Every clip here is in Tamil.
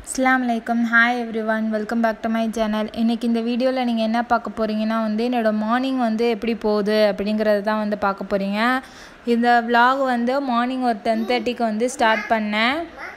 அஸ்ஸலாமு அலைக்கும் hi everyone welcome back to my channel இன்றைக்கி இந்த வீடியோவில் நீங்கள் என்ன பார்க்க போகிறீங்கன்னா வந்து என்னோடய மார்னிங் வந்து எப்படி போகுது அப்படிங்கிறது தான் வந்து பார்க்க போகிறீங்க இந்த vlog வந்து மார்னிங் ஒரு டென் தேர்ட்டிக்கு வந்து ஸ்டார்ட் பண்ணேன்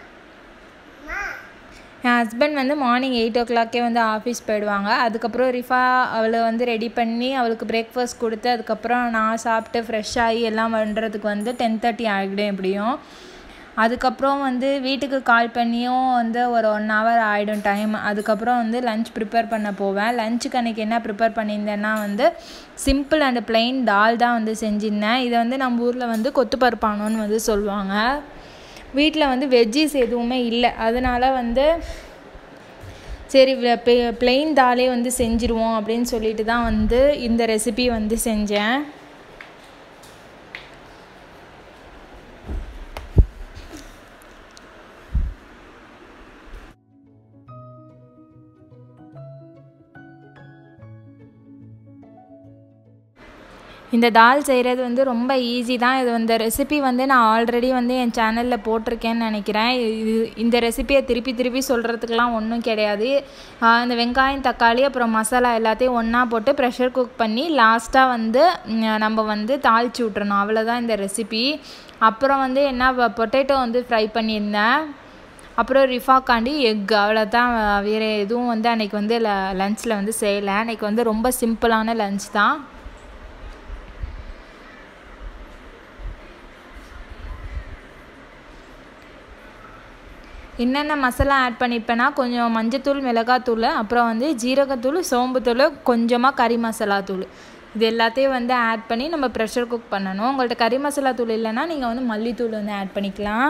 என் ஹஸ்பண்ட் வந்து மார்னிங் எயிட் ஓ கிளாக்கே வந்து ஆஃபீஸ் போயிடுவாங்க அதுக்கப்புறம் ரிஃபா அவளை வந்து ரெடி பண்ணி அவளுக்கு பிரேக்ஃபாஸ்ட் கொடுத்து அதுக்கப்புறம் நான் சாப்பிட்டு ஃப்ரெஷ் ஆகி எல்லாம் பண்ணுறதுக்கு வந்து டென் தேர்ட்டி ஆகிடும் எப்படியும் அதுக்கப்புறம் வந்து வீட்டுக்கு கால் பண்ணியும் வந்து ஒரு ஒன் ஹவர் ஆகிடும் டைம் அதுக்கப்புறம் வந்து லஞ்ச் ப்ரிப்பேர் பண்ண போவேன் லஞ்சுக்கு அன்றைக்கி என்ன ப்ரிப்பேர் பண்ணியிருந்தேன்னா வந்து சிம்பிள் அண்ட் பிளெயின் தால் தான் வந்து செஞ்சிருந்தேன் இதை வந்து நம்ம ஊரில் வந்து கொத்து பருப்பானோன்னு வந்து சொல்லுவாங்க வீட்டில் வந்து வெஜ்ஜிஸ் எதுவுமே இல்லை அதனால் வந்து சரி பிளெயின் தாலே வந்து செஞ்சுருவோம் அப்படின்னு சொல்லிட்டு தான் வந்து இந்த ரெசிபி வந்து செஞ்சேன் இந்த தால் செய்கிறது வந்து ரொம்ப ஈஸி தான் இது இந்த ரெசிபி வந்து நான் ஆல்ரெடி வந்து என் சேனலில் போட்டிருக்கேன்னு நினைக்கிறேன் இது இந்த ரெசிபியை திருப்பி திருப்பி சொல்கிறதுக்கெலாம் ஒன்றும் கிடையாது இந்த வெங்காயம் தக்காளி அப்புறம் மசாலா எல்லாத்தையும் ஒன்றா போட்டு ப்ரெஷர் குக் பண்ணி லாஸ்ட்டாக வந்து நம்ம வந்து தாளித்து விட்றணும் அவ்வளோதான் இந்த ரெசிபி அப்புறம் வந்து என்ன பொட்டேட்டோ வந்து ஃப்ரை பண்ணியிருந்தேன் அப்புறம் ரிஃபாக்காண்டி எக் அவ்வளோதான் வேறு எதுவும் வந்து அன்றைக்கி வந்து ல லஞ்சில் வந்து செய்யலை அன்றைக்கி வந்து ரொம்ப சிம்பிளான லஞ்ச் தான் என்னென்ன மசாலா ஆட் பண்ணிப்பேன்னா கொஞ்சம் மஞ்சத்தூள் மிளகாத்தூள் அப்புறம் வந்து ஜீரகத்தூள் சோம்புத்தூள் கொஞ்சமாக கறி மசாலா தூள் இது எல்லாத்தையும் வந்து ஆட் பண்ணி நம்ம ப்ரெஷர் குக் பண்ணணும் உங்கள்கிட்ட கறி மசாலா தூள் இல்லைன்னா நீங்கள் வந்து மல்லித்தூள் வந்து ஆட் பண்ணிக்கலாம்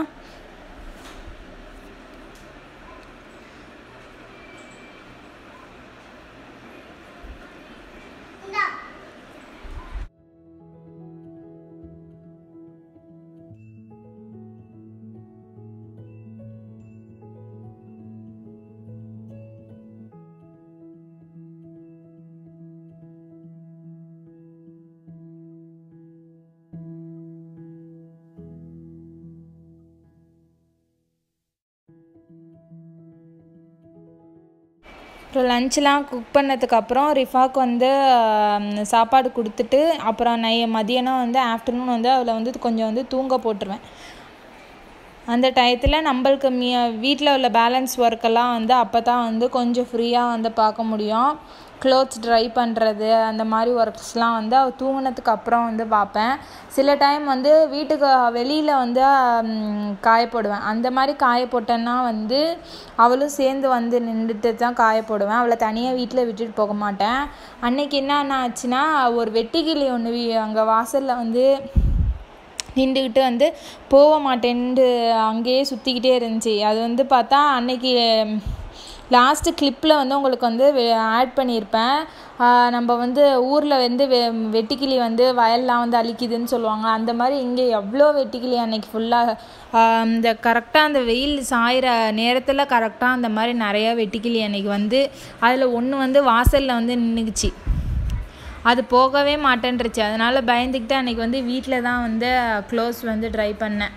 அப்புறம் லஞ்செலாம் குக் பண்ணதுக்கப்புறம் ரிஃபாக்கு வந்து சாப்பாடு கொடுத்துட்டு அப்புறம் நை மதியானம் வந்து ஆஃப்டர்நூன் வந்து அவளை வந்து கொஞ்சம் வந்து தூங்க போட்டுருவேன் அந்த டயத்தில் நம்மளுக்கு மீ வீட்டில் உள்ள பேலன்ஸ் ஒர்க்கெல்லாம் வந்து அப்போ தான் வந்து கொஞ்சம் ஃப்ரீயாக வந்து பார்க்க முடியும் க்ளோத்ஸ் ட்ரை பண்ணுறது அந்த மாதிரி ஒர்க்ஸ்லாம் வந்து அவள் தூங்கினதுக்கு அப்புறம் வந்து பார்ப்பேன் சில டைம் வந்து வீட்டுக்கு வெளியில் வந்து காய போடுவேன் அந்த மாதிரி காய போட்டேன்னா வந்து அவளும் சேர்ந்து வந்து நின்றுட்டு தான் காய போடுவேன் அவளை தனியாக வீட்டில் விட்டுட்டு போக மாட்டேன் அன்னைக்கு என்ன ஆச்சுன்னா ஒரு வெட்டிக்கிளி ஒன்று அங்கே வாசலில் வந்து நின்றுக்கிட்டு வந்து போக மாட்டேன்ட்டு அங்கேயே சுற்றிக்கிட்டே இருந்துச்சு அது வந்து பார்த்தா அன்னைக்கு லாஸ்ட்டு கிளிப்பில் வந்து உங்களுக்கு வந்து ஆட் பண்ணியிருப்பேன் நம்ம வந்து ஊரில் வந்து வெ வெட்டுக்கிளி வந்து வயல்லாம் வந்து அழிக்குதுன்னு சொல்லுவாங்க அந்த மாதிரி இங்கே எவ்வளோ வெட்டுக்கிளி அன்னைக்கு ஃபுல்லாக இந்த கரெக்டாக அந்த வெயில் சாயிற நேரத்தில் கரெக்டாக அந்த மாதிரி நிறையா வெட்டுக்கிளி அன்னைக்கு வந்து அதில் ஒன்று வந்து வாசலில் வந்து நின்றுக்குச்சு அது போகவே மாட்டேன்ருச்சு அதனால் பயந்துக்கிட்டு அன்றைக்கி வந்து வீட்டில் தான் வந்து க்ளோஸ் வந்து ட்ரை பண்ணேன்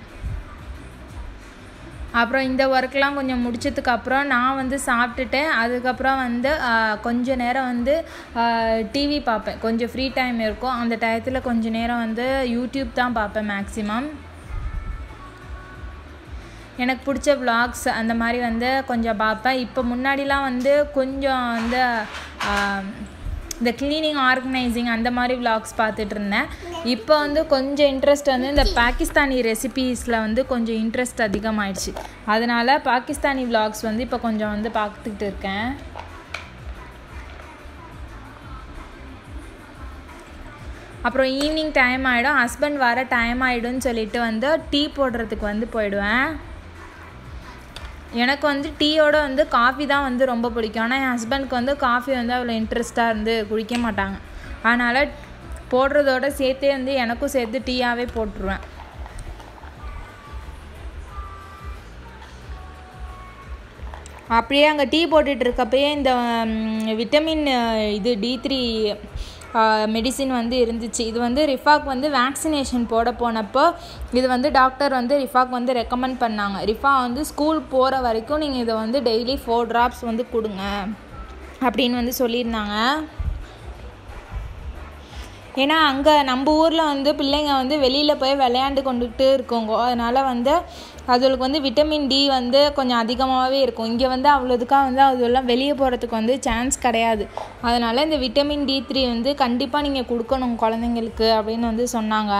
அப்புறம் இந்த ஒர்க்லாம் கொஞ்சம் முடிச்சதுக்கு அப்புறம் நான் வந்து சாப்பிட்டுட்டு அதுக்கப்புறம் வந்து கொஞ்ச நேரம் வந்து டிவி பார்ப்பேன் கொஞ்சம் ஃப்ரீ டைம் இருக்கும் அந்த டயத்தில் கொஞ்ச நேரம் வந்து யூடியூப் தான் பார்ப்பேன் மேக்ஸிமம் எனக்கு பிடிச்ச விலாக்ஸ் அந்த மாதிரி வந்து கொஞ்சம் பார்ப்பேன் இப்போ முன்னாடிலாம் வந்து கொஞ்சம் வந்து இந்த க்ளீனிங் ஆர்கனைசிங் அந்த மாதிரி விலாக்ஸ் பார்த்துட்டு இருந்தேன் இப்போ வந்து கொஞ்சம் இன்ட்ரெஸ்ட் வந்து இந்த பாகிஸ்தானி ரெசிபீஸில் வந்து கொஞ்சம் இன்ட்ரெஸ்ட் அதிகமாகிடுச்சு அதனால் பாகிஸ்தானி விலாக்ஸ் வந்து இப்போ கொஞ்சம் வந்து பார்த்துக்கிட்டு இருக்கேன் அப்புறம் ஈவினிங் டைம் ஆகிடும் ஹஸ்பண்ட் வர டைம் ஆகிடும்னு சொல்லிட்டு வந்து டீ போடுறதுக்கு வந்து போயிடுவேன் எனக்கு வந்து டீயோட வந்து காஃபி தான் வந்து ரொம்ப பிடிக்கும் ஆனால் என் ஹஸ்பண்ட்க்கு வந்து காஃபி வந்து அவ்வளோ இன்ட்ரெஸ்ட்டாக இருந்து குடிக்க மாட்டாங்க அதனால் போடுறதோட சேர்த்தே வந்து எனக்கும் சேர்த்து டீயாகவே போட்டுருவேன் அப்படியே அங்கே டீ போட்டுட்டு இருக்கப்பயே இந்த விட்டமின் இது டி த்ரீ மெடிசின் வந்து இருந்துச்சு இது வந்து ரிஃபாக் வந்து வேக்சினேஷன் போட போனப்போ இது வந்து டாக்டர் வந்து ரிஃபாக் வந்து ரெக்கமெண்ட் பண்ணாங்க ரிஃபா வந்து ஸ்கூல் போகிற வரைக்கும் நீங்கள் இதை வந்து டெய்லி ஃபோர் ட்ராப்ஸ் வந்து கொடுங்க அப்படின்னு வந்து சொல்லியிருந்தாங்க ஏன்னா அங்கே நம்ம ஊரில் வந்து பிள்ளைங்க வந்து வெளியில் போய் விளையாண்டு கொண்டுகிட்டு இருக்கோங்க அதனால் வந்து அதுகளுக்கு வந்து விட்டமின் டி வந்து கொஞ்சம் அதிகமாகவே இருக்கும் இங்கே வந்து அவ்வளோதுக்காக வந்து அதெல்லாம் வெளியே போகிறதுக்கு வந்து சான்ஸ் கிடையாது அதனால் இந்த விட்டமின் டி த்ரீ வந்து கண்டிப்பாக நீங்கள் கொடுக்கணும் குழந்தைங்களுக்கு அப்படின்னு வந்து சொன்னாங்க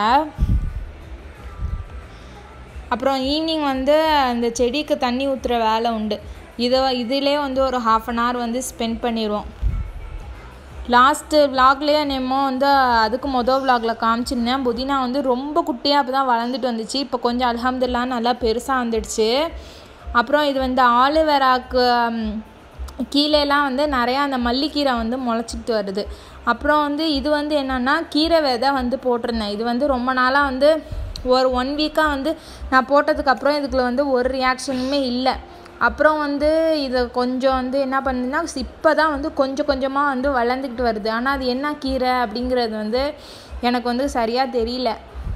அப்புறம் ஈவினிங் வந்து அந்த செடிக்கு தண்ணி ஊற்றுற வேலை உண்டு இதை இதிலே வந்து ஒரு ஹாஃப் அன் ஹவர் வந்து ஸ்பெண்ட் பண்ணிடுவோம் லாஸ்ட்டு விலாக்லேயே என்னமோ வந்து அதுக்கு மொதல் விலாகில் காமிச்சிருந்தேன் புதினா வந்து ரொம்ப குட்டியாக அப்போ தான் வளர்ந்துட்டு வந்துச்சு இப்போ கொஞ்சம் அலமதுல்லா நல்லா பெருசாக வந்துடுச்சு அப்புறம் இது வந்து ஆலுவேராக்கு கீழேலாம் வந்து நிறையா அந்த மல்லிக்கீரை வந்து முளைச்சிட்டு வருது அப்புறம் வந்து இது வந்து என்னென்னா கீரை விதை வந்து போட்டிருந்தேன் இது வந்து ரொம்ப நாளாக வந்து ஒரு ஒன் வீக்காக வந்து நான் போட்டதுக்கப்புறம் இதுக்குள்ள வந்து ஒரு ரியாக்ஷனுமே இல்லை அப்புறம் வந்து இதை கொஞ்சம் வந்து என்ன பண்ணுதுன்னா இப்போ தான் வந்து கொஞ்சம் கொஞ்சமாக வந்து வளர்ந்துக்கிட்டு வருது ஆனால் அது என்ன கீரை அப்படிங்கிறது வந்து எனக்கு வந்து சரியாக தெரியல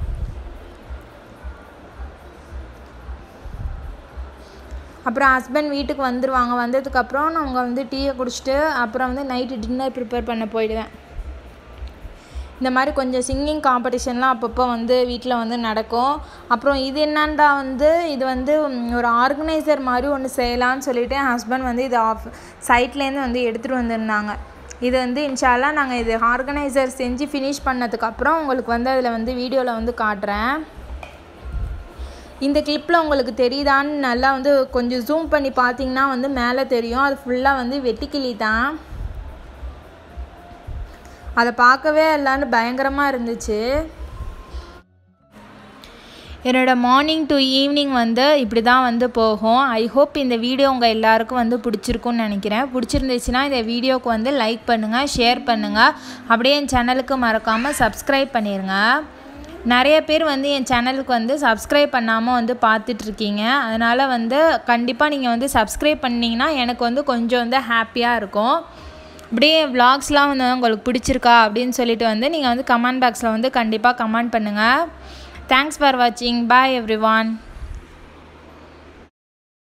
அப்புறம் ஹஸ்பண்ட் வீட்டுக்கு வந்துடுவாங்க வந்ததுக்கப்புறம் அவங்க வந்து டீயை குடிச்சிட்டு அப்புறம் வந்து நைட்டு டின்னர் ப்ரிப்பேர் பண்ண போயிடுவேன் இந்த மாதிரி கொஞ்சம் சிங்கிங் காம்படிஷன்லாம் அப்பப்போ வந்து வீட்டில் வந்து நடக்கும் அப்புறம் இது என்னண்டா வந்து இது வந்து ஒரு ஆர்கனைசர் மாதிரி ஒன்று செய்யலான்னு சொல்லிட்டு என் ஹஸ்பண்ட் வந்து இது ஆஃப் சைட்லேருந்து வந்து எடுத்துகிட்டு வந்திருந்தாங்க இது வந்து இன்ஷால்லாம் நாங்கள் இது ஆர்கனைசர் செஞ்சு ஃபினிஷ் பண்ணதுக்கப்புறம் உங்களுக்கு வந்து அதில் வந்து வீடியோவில் வந்து காட்டுறேன் இந்த கிளிப்பில் உங்களுக்கு தெரியுதான்னு நல்லா வந்து கொஞ்சம் ஜூம் பண்ணி பார்த்தீங்கன்னா வந்து மேலே தெரியும் அது ஃபுல்லாக வந்து வெட்டிக்கிளி தான் அதை பார்க்கவே எல்லாரும் பயங்கரமாக இருந்துச்சு என்னோடய மார்னிங் டு ஈவினிங் வந்து இப்படி தான் வந்து போகும் ஐ ஹோப் இந்த வீடியோ உங்கள் எல்லாருக்கும் வந்து பிடிச்சிருக்குன்னு நினைக்கிறேன் பிடிச்சிருந்துச்சுன்னா இந்த வீடியோவுக்கு வந்து லைக் பண்ணுங்கள் ஷேர் பண்ணுங்கள் அப்படியே என் சேனலுக்கு மறக்காமல் சப்ஸ்கிரைப் பண்ணிடுங்க நிறைய பேர் வந்து என் சேனலுக்கு வந்து சப்ஸ்கிரைப் பண்ணாமல் வந்து பார்த்துட்ருக்கீங்க அதனால் வந்து கண்டிப்பாக நீங்கள் வந்து சப்ஸ்கிரைப் பண்ணிங்கன்னா எனக்கு வந்து கொஞ்சம் வந்து ஹாப்பியாக இருக்கும் இப்படியே விலாக்ஸ்லாம் வந்து உங்களுக்கு பிடிச்சிருக்கா அப்படின்னு சொல்லிட்டு வந்து நீங்கள் வந்து கமெண்ட் பாக்ஸில் வந்து கண்டிப்பாக கமெண்ட் பண்ணுங்கள் தேங்க்ஸ் ஃபார் வாட்சிங் பாய் எவ்ரி ஒன்